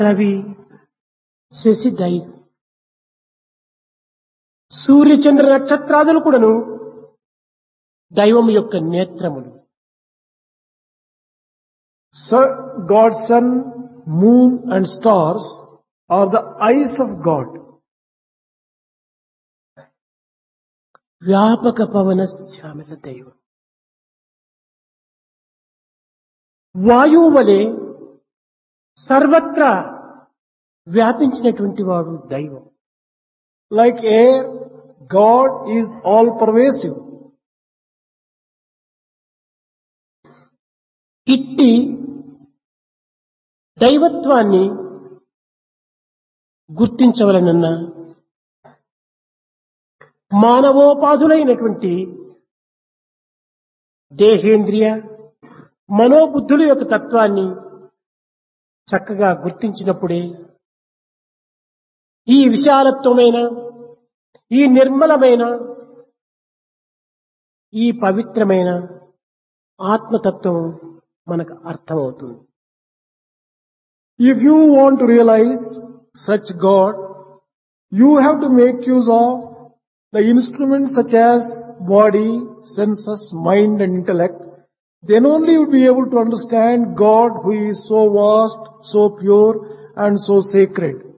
రవి శశి దై సూర్యచంద్ర నక్షత్రాదులు కూడాను దైవం యొక్క నేత్రములు Sun, God's sun, moon and stars are the eyes of God. వ్యాపక పవన శ్యామల దైవం వాయువు వలె సర్వత్రా వ్యాపించినటువంటి వాడు దైవం Like air, God is all pervasive. ఇట్టి దైవత్వాన్ని గుర్తించవలనన్న మానవోపాధులైనటువంటి దేహేంద్రియ మనోబుద్ధుల యొక్క తత్వాన్ని చక్కగా గుర్తించినప్పుడే ఈ విశాలత్వమైన ఈ నిర్మలమైన ఈ పవిత్రమైన ఆత్మతత్వం మనకు అర్థమవుతుంది If you want to realize such God, you have to make use of the instruments such as body, senses, mind and intellect. Then only you will be able to understand God who is so vast, so pure and so sacred.